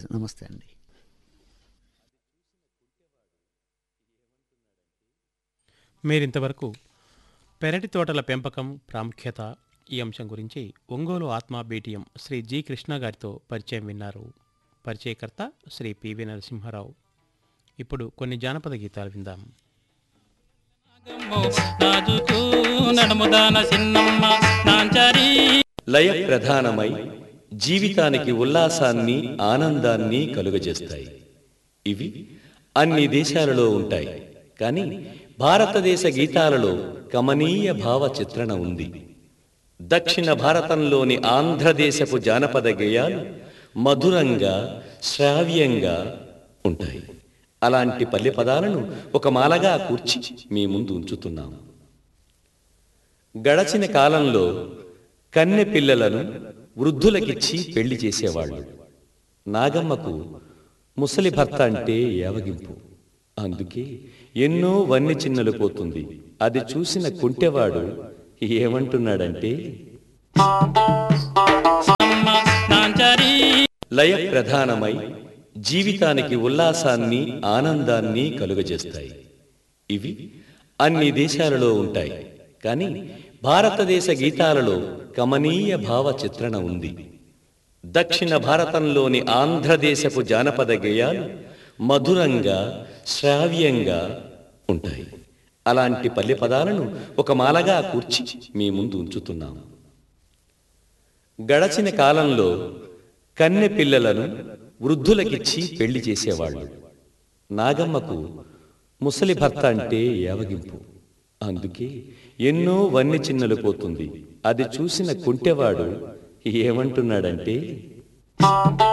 నమస్తే అండి మీరింతవరకు పెరటి తోటల పెంపకం ప్రాముఖ్యత ఈ అంశం గురించి ఒంగోలు ఆత్మ బీటీఎం శ్రీ జి కృష్ణ గారితో పరిచయం విన్నారు పరిచయకర్త శ్రీ పివి నరసింహారావు ఇప్పుడు కొన్ని జానపద గీతాలు విందాం రాజుకు నడుముదాన సిన్నమ్మ నాంచారి లయ ప్రధానమై జీవితానికి ఉల్లాసాన్ని ఆనందాన్ని కలుగజేస్తాయి ఇవి అన్ని దేశాలలో ఉంటాయి కానీ భారతదేశ గీతాలలో కమనీయ భావ చిత్రణ ఉంది దక్షిణ భారతంలోని ఆంధ్రదేశపు జానపద గేయాలు మధురంగా శ్రావ్యంగా ఉంటాయి అలాంటి పల్లె పదాలను ఒక మాలగా కూర్చి మీ ముందు ఉంచుతున్నాం గడచిన కాలంలో కన్నె పిల్లలను వృద్ధులకిచ్చి పెళ్లి చేసేవాళ్ళు నాగమ్మకు ముసలి భర్త అంటే ఏవగింపు అందుకే ఎన్నో వన్నె చిన్నలు పోతుంది అది చూసిన కుంటెవాడు ఏమంటున్నాడంటే అమ్మ నాంచారి లయ ప్రధానమై జీవితానికి ఉల్లాసాన్ని ఆనందాన్ని కలుగజేస్తాయి ఇవి అన్ని దేశాలలో ఉంటాయి కానీ భారతదేశ గీతాలలో కమనీయ భావ చిత్రణ ఉంది దక్షిణ భారతంలోని ఆంధ్రదేశపు జానపద గేయాలు మధురంగా శ్రావ్యంగా ఉంటాయి అలాంటి పల్లె పదాలను ఒక మాలగా కూర్చి మీ ముందు ఉంచుతున్నాం గడచిన కాలంలో కన్నె పిల్లలను వృద్ధులకిచ్చి పెళ్లి చేసేవాళ్ళు నాగమ్మకు ముసలి భర్త అంటే ఏవగింపు అందుకే ఎన్నో వన్నె చిన్నలు పోతుంది అది చూసిన కుంటెవాడు ఏమంటున్నాడంటే